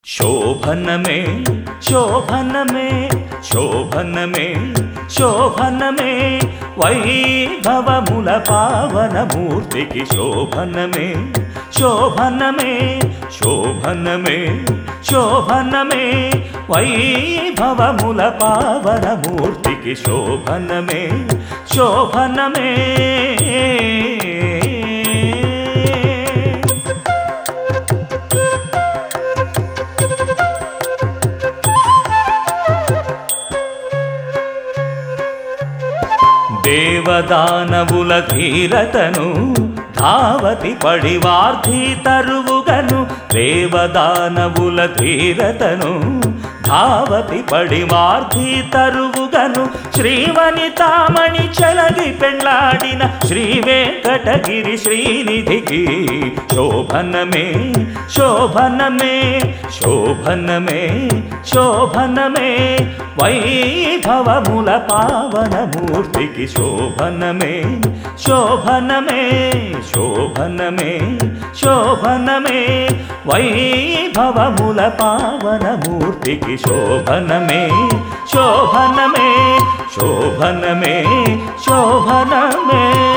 శోభనమే శోభనమే శోభనమే శోభనమే వైభవముల పావనమూర్తికి శోభనమే శోభనమే శోభనమే శోభనమే వైభవముల పావనమూర్తికి శోభనమే శోభనమే దేవదానవుల ధీరతను ధావతి పడివార్ధి తరువుగను దేవదానవుల ధీరతను ధావతి పడివార్ధి తరువుగను శ్రీవనితామణి చలగి పెళ్ళాడిన Shri Venkatagiri శ్రీనిధికి శోభనమే శోభనమే శోభనమే శోభనమే వైభవముల పావనమూర్తికి శోభనమే శోభనమే శోభనమే శోభనమే వైభవముల పావనమూర్తికి శోభనమే శోభనమే శోభనమే శోభనమే